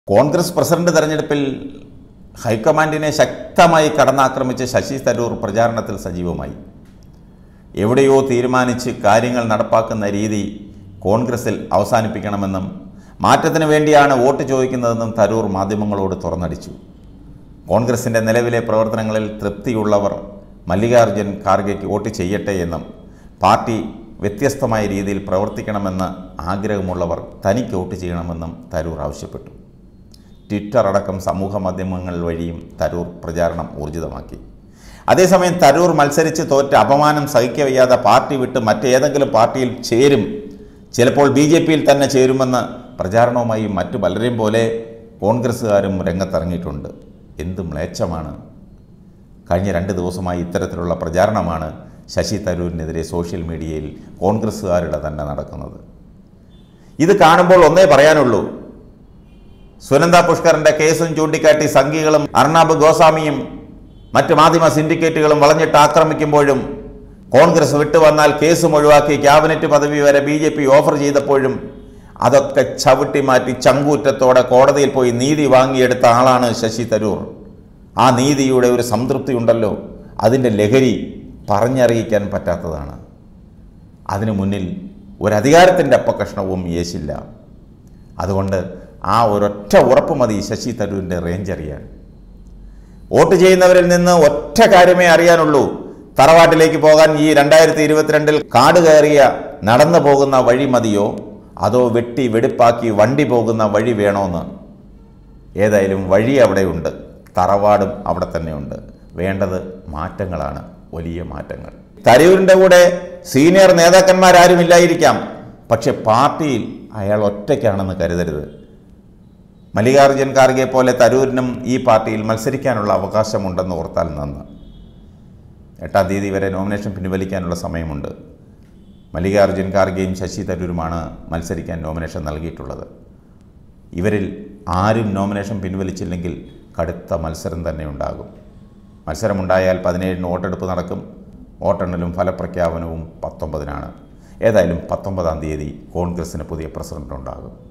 Congress president തെരഞ്ഞെടുപ്പിൽ ഹൈക്കമാൻഡിനെ ശക്തമായി കടന്നാക്രമിച്ച് ശശി തരൂർ പ്രചാരണത്തിൽ സജീവമായി എവിടെയോ തീരുമാനിച്ച് കാര്യങ്ങൾ നടപ്പാക്കുന്ന രീതി കോൺഗ്രസിൽ അവസാനിപ്പിക്കണമെന്നും മാറ്റത്തിന് വേണ്ടിയാണ് വോട്ട് ചോദിക്കുന്നതെന്നും തരൂർ മാധ്യമങ്ങളോട് തുറന്നടിച്ചു കോൺഗ്രസിൻ്റെ നിലവിലെ പ്രവർത്തനങ്ങളിൽ തൃപ്തിയുള്ളവർ മല്ലികാർജ്ജുൻ ഖാർഗെക്ക് വോട്ട് ചെയ്യട്ടെ എന്നും പാർട്ടി വ്യത്യസ്തമായ രീതിയിൽ പ്രവർത്തിക്കണമെന്ന് ആഗ്രഹമുള്ളവർ തനിക്ക് വോട്ട് ചെയ്യണമെന്നും തരൂർ ആവശ്യപ്പെട്ടു ട്വിറ്റർ അടക്കം സമൂഹ മാധ്യമങ്ങൾ വഴിയും തരൂർ പ്രചാരണം ഊർജിതമാക്കി അതേസമയം തരൂർ മത്സരിച്ച് തോറ്റ അപമാനം സഹിക്കവയ്യാതെ പാർട്ടി വിട്ട് മറ്റേതെങ്കിലും പാർട്ടിയിൽ ചേരും ചിലപ്പോൾ ബി ജെ പിയിൽ തന്നെ ചേരുമെന്ന് പ്രചാരണവുമായി മറ്റു പലരെയും പോലെ കോൺഗ്രസ്സുകാരും രംഗത്തിറങ്ങിയിട്ടുണ്ട് എന്ത് മ്ലേച്ഛമാണ് കഴിഞ്ഞ രണ്ട് ദിവസമായി ഇത്തരത്തിലുള്ള പ്രചാരണമാണ് ശശി തരൂരിനെതിരെ സോഷ്യൽ മീഡിയയിൽ കോൺഗ്രസ്സുകാരുടെ തന്നെ നടക്കുന്നത് ഇത് കാണുമ്പോൾ ഒന്നേ പറയാനുള്ളൂ സുനന്ദ പുഷ്കറിന്റെ കേസും ചൂണ്ടിക്കാട്ടി സംഘികളും അർണാബ് ഗോസ്വാമിയും മറ്റ് മാധ്യമ സിൻഡിക്കേറ്റുകളും വളഞ്ഞിട്ട് ആക്രമിക്കുമ്പോഴും കോൺഗ്രസ് വിട്ടുവന്നാൽ കേസും ഒഴിവാക്കി ക്യാബിനറ്റ് പദവി വരെ ബി ജെ പി ഓഫർ ചെയ്തപ്പോഴും അതൊക്കെ ചവിട്ടി മാറ്റി ചങ്കൂറ്റത്തോടെ കോടതിയിൽ പോയി നീതി വാങ്ങിയെടുത്ത ആളാണ് ശശി തരൂർ ആ നീതിയുടെ ഒരു സംതൃപ്തി ഉണ്ടല്ലോ അതിൻ്റെ ലഹരി പറഞ്ഞറിയിക്കാൻ പറ്റാത്തതാണ് അതിനു മുന്നിൽ ഒരു അധികാരത്തിൻ്റെ അപ്പകഷ്ണവും യേശില്ല അതുകൊണ്ട് ആ ഒരൊറ്റ ഉറപ്പ് മതി ശശി തരൂരിൻ്റെ റേഞ്ച് അറിയാൻ വോട്ട് ചെയ്യുന്നവരിൽ നിന്ന് ഒറ്റ കാര്യമേ അറിയാനുള്ളൂ തറവാട്ടിലേക്ക് പോകാൻ ഈ രണ്ടായിരത്തി ഇരുപത്തിരണ്ടിൽ കാട് കയറിയ നടന്നു പോകുന്ന വഴി മതിയോ അതോ വെട്ടി വെടിപ്പാക്കി വണ്ടി പോകുന്ന വഴി വേണോന്ന് ഏതായാലും വഴി അവിടെയുണ്ട് തറവാടും അവിടെ തന്നെയുണ്ട് വേണ്ടത് മാറ്റങ്ങളാണ് വലിയ മാറ്റങ്ങൾ തരൂരിൻ്റെ കൂടെ സീനിയർ നേതാക്കന്മാരാരുമില്ലായിരിക്കാം പക്ഷെ പാർട്ടിയിൽ അയാൾ ഒറ്റയ്ക്കാണെന്ന് കരുതരുത് മല്ലികാർജ്ജുൻ ഖാർഗെ പോലെ തരൂരിനും ഈ പാർട്ടിയിൽ മത്സരിക്കാനുള്ള അവകാശമുണ്ടെന്ന് ഓർത്താൽ നന്ന് എട്ടാം തീയതി വരെ നോമിനേഷൻ പിൻവലിക്കാനുള്ള സമയമുണ്ട് മല്ലികാർജ്ജുൻ ഖാർഗെയും ശശി തരൂരുമാണ് മത്സരിക്കാൻ നോമിനേഷൻ നൽകിയിട്ടുള്ളത് ഇവരിൽ ആരും നോമിനേഷൻ പിൻവലിച്ചില്ലെങ്കിൽ കടുത്ത മത്സരം തന്നെ ഉണ്ടാകും മത്സരമുണ്ടായാൽ പതിനേഴിന് വോട്ടെടുപ്പ് നടക്കും വോട്ടെണ്ണലും ഫലപ്രഖ്യാപനവും പത്തൊമ്പതിനാണ് ഏതായാലും പത്തൊമ്പതാം തീയതി കോൺഗ്രസിന് പുതിയ പ്രസിഡന്റ് ഉണ്ടാകും